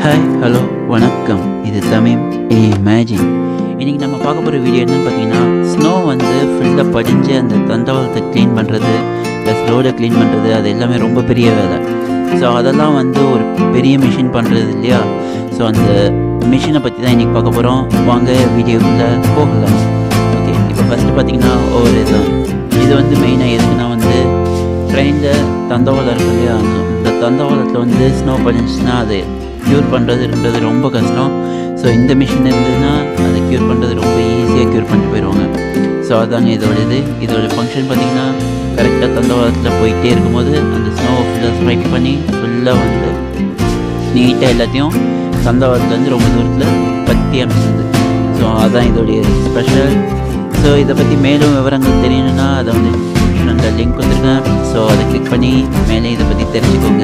hi hello வணக்கம் இது தமிழ் ஏ மேஜின் இன்றைக்கி நம்ம பார்க்க போகிற வீடியோ என்னன்னு பார்த்தீங்கன்னா ஸ்னோ வந்து ஃபுல்லாக படிஞ்சு அந்த தண்டவாளத்தை க்ளீன் பண்ணுறது ப்ளஸ் ரோடை க்ளீன் பண்ணுறது அது எல்லாமே ரொம்ப பெரிய வேலை ஸோ அதெல்லாம் வந்து ஒரு பெரிய மிஷின் பண்ணுறது இல்லையா ஸோ அந்த மிஷினை பற்றி தான் இன்றைக்கி பார்க்க போகிறோம் வாங்க வீடியோக்குள்ளே போகலாம் ஓகே இப்போ ஃபஸ்ட்டு பார்த்தீங்கன்னா ஒவ்வொரு இது இது வந்து மெயினாக எதுக்குன்னா வந்து ட்ரெயினில் தண்டவாளம் இருக்கு இல்லையா அந்த இந்த தண்டவாளத்தில் வந்து ஸ்னோ படிஞ்சுன்னா அது க்யூர் பண்ணுறதுன்றது ரொம்ப கஷ்டம் ஸோ இந்த மிஷின் இருந்ததுன்னா அதை க்யூர் பண்ணுறது ரொம்ப ஈஸியாக க்யூர் பண்ணிட்டு போயிடுவாங்க ஸோ அதாங்க இதோட இது இதோட ஃபங்க்ஷன் பார்த்திங்கன்னா கரெக்டாக தண்டவாளத்தில் போயிட்டே இருக்கும்போது அந்த ஸ்னோவை ஃபுல்லாக ஸ்ப்ரைட் பண்ணி ஃபுல்லாக வந்து நீட்டாக எல்லாத்தையும் தண்டவாளத்துலேருந்து ரொம்ப தூரத்தில் பற்றி அமைச்சிருது ஸோ அதான் இதோடைய ஸ்பெஷல் ஸோ இதை பற்றி மேலும் விவரங்கள் தெரியணும்னா அதை வந்து அந்த லிங்க் வந்துருக்கேன் ஸோ அதை கிளிக் பண்ணி மேலே இதை பற்றி தெரிஞ்சுக்கோங்க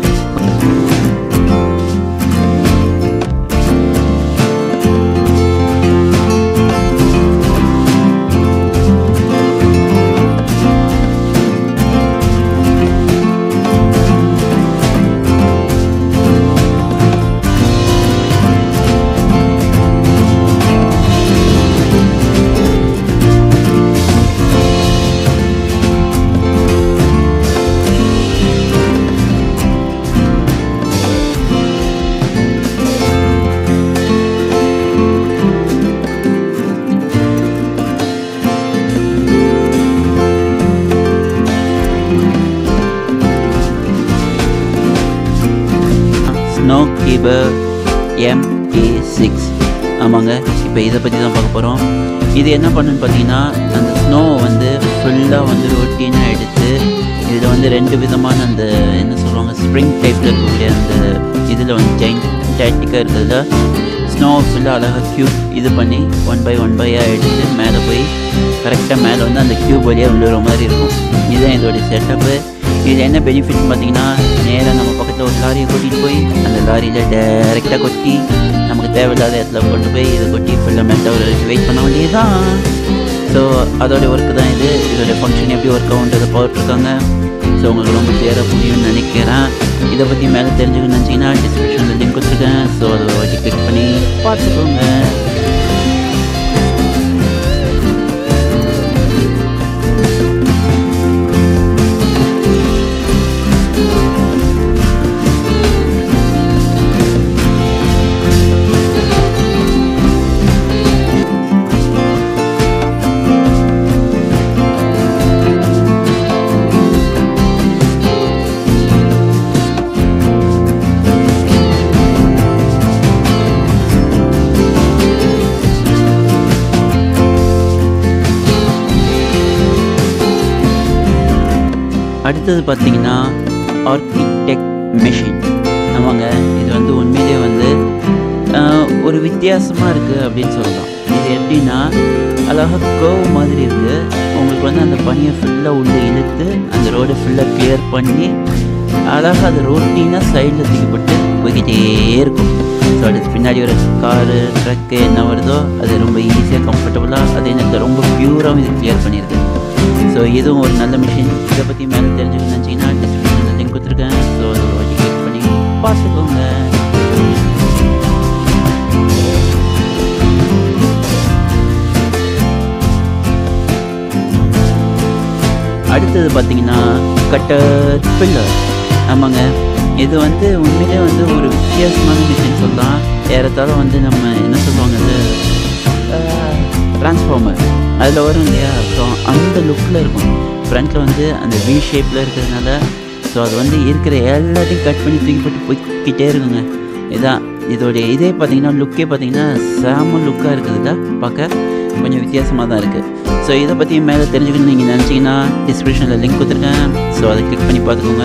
ஸ்னோ கீபர் எம்ஏ சிக்ஸ் ஆமாங்க இப்போ இதை பற்றி தான் பார்க்க போகிறோம் இது என்ன பண்ணுன்னு பார்த்தீங்கன்னா அந்த ஸ்னோவை வந்து ஃபுல்லாக வந்து ரொட்டீனாக எடுத்து இதில் வந்து ரெண்டு விதமான அந்த என்ன சொல்லுவாங்க ஸ்ப்ரிங் டைப்பில் இருக்கக்கூடிய அந்த இதில் வந்து ஜெயின் டைட்டிக்காக இருக்கிறதுல ஸ்னோ ஃபுல்லாக அழகாக க்யூப் இது பண்ணி ஒன் பை ஒன் பையாக எடுத்து மேலே போய் கரெக்டாக மேலே வந்து அந்த க்யூப் வழியாக விழுற மாதிரி இருக்கும் இதுதான் இதோடைய செட்டப்பு இதில் என்ன பெனிஃபிட்னு பார்த்தீங்கன்னா நேராக நம்ம பக்கத்தில் ஒரு லாரியை கூட்டிகிட்டு போய் அந்த லாரியில் டைரெக்டாக கொட்டி நமக்கு தேவையில்லாத இடத்துல கொண்டு போய் இதை கொட்டி ஃபுல்லாக மெல்ட்டாக ஒரு வெயிட் பண்ண வேண்டியதுதான் ஸோ அதோடைய ஒர்க்கு தான் இது இதோடைய ஃபங்க்ஷன் எப்படி ஒர்க் ஆகுன்றதை போட்டிருக்காங்க ஸோ உங்களுக்கு ரொம்ப கிளியராக புரியும்னு நினைக்கிறேன் இதை பற்றி மேலே தெரிஞ்சுக்கணும்னு நினச்சிங்கன்னா டிஸ்கிரிப்ஷனில் லிங்க் கொடுத்துருக்கேன் ஸோ அதை வாட்டி கிளிக் பண்ணி பார்த்துக்கோங்க அடுத்தது பார்த்தீங்கன்னா ஆர்கிடெக்ட் மெஷின் ஆமாங்க இது வந்து உண்மையிலே வந்து ஆஹ், ஒரு வித்தியாசமாக இருக்குது அப்படின்னு சொல்லலாம் இது எப்படின்னா அழகாக கர்வ் மாதிரி இருக்குது உங்களுக்கு வந்து அந்த பனியை ஃபுல்லாக உள்ளே இழுத்து அந்த ரோடை ஃபுல்லாக கிளியர் பண்ணி அழகாக அது ரொட்டீனாக சைடில் தூக்கிப்பட்டு போய்கிட்டே இருக்கும் ஸோ அடுத்து பின்னாடி ஒரு காரு ட்ரக்கு என்ன வருதோ அது ரொம்ப ஈஸியாக கம்ஃபர்டபுளாக அதே நேரத்தில் ரொம்ப பியூராகவும் இது கிளியர் பண்ணிடுது ஸோ இதுவும் ஒரு நல்ல மிஷின் இதை பற்றி மேலே தெரிஞ்சுக்கணும்னு நினச்சிங்கன்னா டிஸ்கிரிப்ஷனில் லிங்க் கொடுத்துருக்கேன் ஸோ அதை வாட்டி கிளிக் பண்ணி பார்த்துக்கோங்க அடுத்தது பார்த்தீங்கன்னா கட்டர் பில்லர் ஆமாங்க இது வந்து உண்மையிலே வந்து ஒரு வித்தியாசமான மிஷின் சொல்லலாம் ஏறத்தாழ வந்து நம்ம என்ன சொல்லுவாங்க அது டிரான்ஸ்ஃபார்மர் அதில் வரும் இல்லையா ஸோ அந்த லுக்கில் இருக்கும் ஃப்ரண்ட்டில் வந்து அந்த வி ஷேப்பில் இருக்கிறதுனால ஸோ அது வந்து இருக்கிற எல்லாத்தையும் கட் பண்ணி தூக்கி போட்டு போய்க்கிட்டே இருக்குங்க இதான் இதோடைய இதே பார்த்தீங்கன்னா லுக்கே பார்த்தீங்கன்னா செம லுக்காக இருக்குதுல்ல பார்க்க கொஞ்சம் வித்தியாசமாக தான் இருக்குது ஸோ இதை பற்றி மேலே தெரிஞ்சுக்கணும்னு நீங்கள் நினச்சிங்கன்னா டிஸ்கிரிப்ஷனில் லிங்க் கொடுத்துருக்கேன் ஸோ அதை கிளிக் பண்ணி பார்த்துக்கோங்க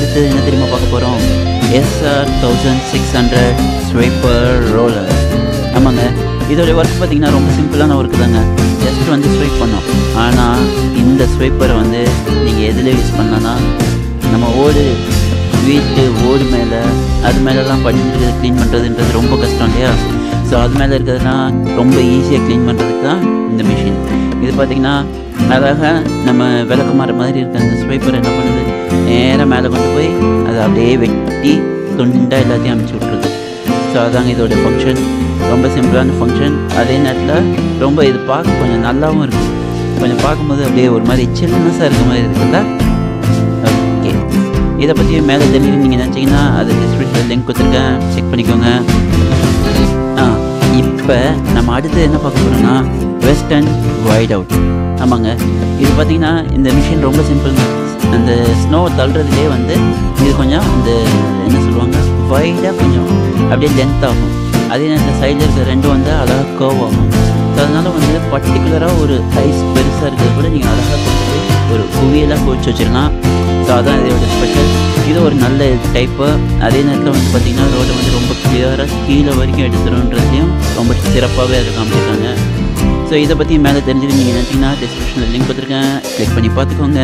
அடுத்தது என்ன தெரியுமா பார்க்க போகிறோம் SR thousand six hundred swiper roller ஆமாங்க இதோடைய ஒர்க் பார்த்தீங்கன்னா ரொம்ப சிம்பிளான ஒர்க்கு தாங்க ஜஸ்ட் வந்து ஸ்வைப் பண்ணோம் ஆனால் இந்த ஸ்வைப்பரை வந்து நீங்கள் எதில் யூஸ் பண்ணலான்னா நம்ம ஓடு வீட்டு ஓடு மேலே அது மேலெலாம் படிஞ்சு க்ளீன் பண்ணுறதுன்றது ரொம்ப கஷ்டம் இல்லையா ஸோ அது மேலே இருக்கிறதுனா ரொம்ப ஈஸியாக க்ளீன் பண்ணுறதுக்கு தான் இந்த மிஷின் இது பார்த்திங்கன்னா அழகாக நம்ம விளக்குமாற மாதிரி இருக்க அந்த ஸ்வைப்பர் என்ன பண்ணுது நேராக மேலே கொண்டு போய் அதை அப்படியே வெட்டி துண்டாக எல்லாத்தையும் அமுச்சு விட்ருது ஸோ அதாங்க இதோட ஃபங்க்ஷன் ரொம்ப சிம்பிளான ஃபங்க்ஷன் அதே நேரத்தில் ரொம்ப இது பார்க்க கொஞ்சம் நல்லாவும் இருக்குது கொஞ்சம் பார்க்கும்போது அப்படியே ஒரு மாதிரி சில்னஸாக இருக்க மாதிரி இருக்குல்ல ஓகே இதை பற்றி மேலே தெரிஞ்சு நீங்கள் நினச்சிங்கன்னா அது டிஸ்கிரிப்ஷனில் லிங்க் கொடுத்துருக்கேன் செக் பண்ணிக்கோங்க ஆ இப்போ நம்ம அடுத்து என்ன பார்க்க போகிறோம்னா வெஸ்டர்ன் வைட் அவுட் ஆமாங்க இது பார்த்தீங்கன்னா இந்த மிஷின் ரொம்ப சிம்பிள் அந்த ஸ்னோ தள்ளுறதுலேயே வந்து இது கொஞ்சம் இந்த என்ன சொல்லுவாங்க வைடாக கொஞ்சம் அப்படியே லென்த் ஆகும் அதே நேரத்தில் சைடில் இருக்கிற ரெண்டும் வந்து அழகாக கர்வ் ஆகும் ஸோ அதனால் வந்து பர்டிகுலராக ஒரு ஐஸ் பெருசாக இருக்கிறது கூட நீங்கள் அழகாக கொண்டு போய் ஒரு குவியெல்லாம் குவிச்சு வச்சிடலாம் ஸோ அதான் இதோட ஸ்பெஷல் இது ஒரு நல்ல டைப்பு அதே நேரத்தில் வந்து பார்த்திங்கன்னா ரோடை வந்து ரொம்ப கிளியராக கீழே வரைக்கும் எடுத்துருன்றதையும் ரொம்ப சிறப்பாகவே அதை காமிச்சிருக்காங்க ஸோ இதை பற்றி மேலே தெரிஞ்சுட்டு நீங்கள் நினச்சிங்கன்னா டிஸ்கிரிப்ஷனில் லிங்க் கொடுத்துருக்கேன் கிளிக் பண்ணி பார்த்துக்கோங்க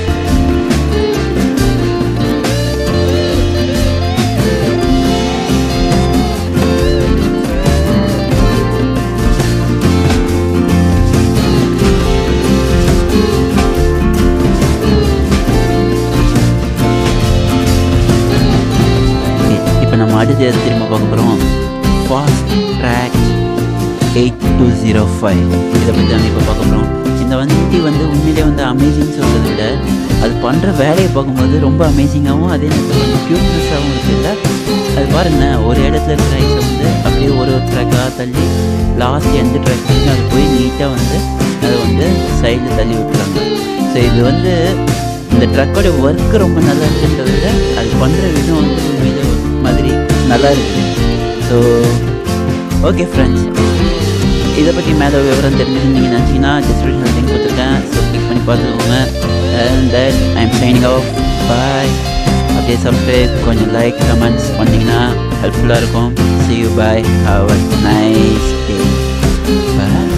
இப்போ நம்ம அடுத்து எது திரும்ப பார்க்க போகிறோம் fast track eight two zero five இதை பற்றி தான் இப்போ பார்க்க போகிறோம் இந்த வண்டி வந்து உண்மையிலே வந்து அமேசிங் சொல்கிறத விட அது பண்ணுற வேலையை பார்க்கும்போது ரொம்ப அமேசிங்காகவும் அதே நேரத்தில் கொஞ்சம் க்யூட்னஸாகவும் இருக்குல்ல அது பாருங்க ஒரு இடத்துல இருக்கிற ஐஸை வந்து அப்படியே ஒரு ஒரு ட்ராக்காக தள்ளி லாஸ்ட் எந்த ட்ராக் வரைக்கும் அது போய் நீட்டாக வந்து அதை வந்து சைடில் தள்ளி விட்டுறாங்க ஸோ இது வந்து இந்த ட்ரக்கோட ஒர்க்கு ரொம்ப நல்லா இருக்குன்றத விட அது பண்ணுற விதம் வந்து உண்மையிலே ஒரு மாதிரி நல்லா இருக்குது ஸோ ஓகே ஃப்ரெண்ட்ஸ் இதை பற்றி மேலே விவரம் தெரிஞ்சுன்னு நீங்கள் நினச்சிங்கன்னா டிஸ்கிரிப்ஷனில் லிங்க் கொடுத்துருக்கேன் ஸோ கிளிக் பண்ணி பார்த்துக்கோங்க and that I am signing off bye அப்படியே சப்ஸ்கிரைப் கொஞ்சம் லைக் கமெண்ட்ஸ் பண்ணிங்கன்னா ஹெல்ப்ஃபுல்லாக இருக்கும் see you bye have a nice day bye